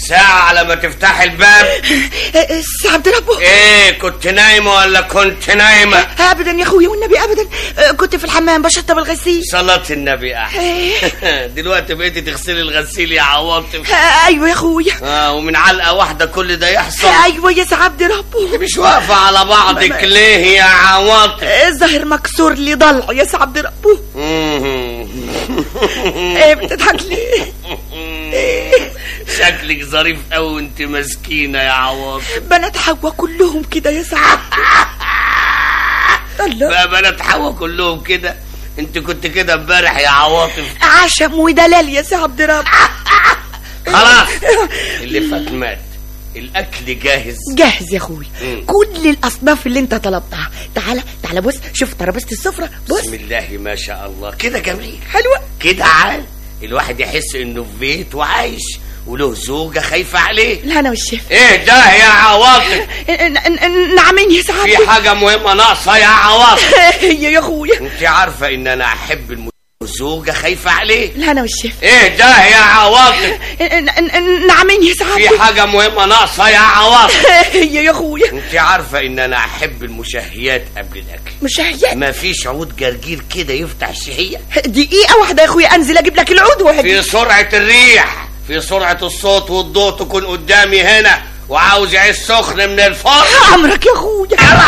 ساعة على ما تفتح الباب سي عبد ربه ايه كنت نايمة ولا كنت نايمة ابدا يا اخويا والنبي ابدا كنت في الحمام بشطب الغسيل صلاة النبي احسن دلوقتي بقيتي تغسلي الغسيل يا عواطف ايوه يا اخويا اه ومن علقة واحدة كل ده يحصل ايوه يا سي عبد ربه مش واقفة على بعضك ليه يا عواطف الظاهر مكسور لي ضلع يا سي عبد ربه ايه بتضحك ليه شكلك ظريف قوي وانت مسكينة يا عواطف بنات حوا كلهم كده يا سعد الله بقى بنات حوا كلهم كده انت كنت كده امبارح يا عواطف عشم ودلال يا سي عبد رب خلاص اللي فات مات الاكل جاهز جاهز يا اخوي مم. كل الاصناف اللي انت طلبتها تعالى تعالى بص شوف ترابيزه السفره بص بسم الله ما شاء الله كده جميل حلوه كده عال الواحد يحس انه في بيت وعايش وله زوجة خايفة عليه الهنا والشفا ايه ده يا عواطف نعمين يا سعد في حاجة مهمة ناقصة يا عواطف هي يا اخويا انت عارفة ان انا احب الم... زوجة خايفة عليه الهنا والشفا ايه ده يا عواطف نعمين يا سعد في حاجة مهمة ناقصة يا عواطف هي يا اخويا انت عارفة ان انا احب المشهيات قبل الاكل مشهيات ما فيش عود جرجير كده يفتح الشهية دقيقه واحده يا اخويا انزل اجيب لك العود وهجي في سرعة الريح في سرعة الصوت والضوء تكون قدامي هنا وعاوز عيش سخن من الفرن امرك يا اخويا